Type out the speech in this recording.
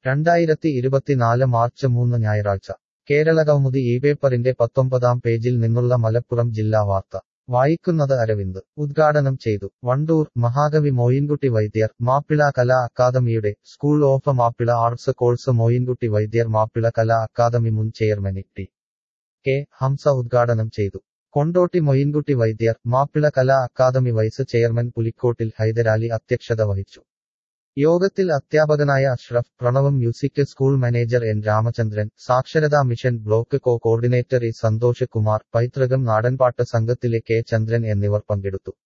രണ്ടായിരത്തി ഇരുപത്തിനാല് മാർച്ച് മൂന്ന് ഞായറാഴ്ച കേരള കൗമുദി ഈ പേപ്പറിന്റെ പത്തൊമ്പതാം പേജിൽ നിന്നുള്ള മലപ്പുറം ജില്ലാ വാർത്ത വായിക്കുന്നത് അരവിന്ദ് ഉദ്ഘാടനം ചെയ്തു വണ്ടൂർ മഹാകവി മോയിൻകുട്ടി വൈദ്യർ മാപ്പിള കലാ അക്കാദമിയുടെ school of Mappila arts course Moyinkutty Vaidyar Mappila Kala academy മുൻ ചെയർമാൻ ടി കെ ഹംസ ഉദ്ഘാടനം ചെയ്തു Kondotty Moyinkutty Vaidyar Mappila Kala academy vice chairman Pulikkottil Hyderali അധ്യക്ഷത വഹിച്ചു യോഗത്തിൽ അധ്യാപകനായ Ashraf Pranavam music school manager N Ramachandran സാക്ഷരതാ mission block co coordinator E Santhosh Kumar പൈതൃകം നാടൻപാട്ട് സംഘത്തിലെ കെ ചന്ദ്രൻ എന്നിവർ പങ്കെടുത്തു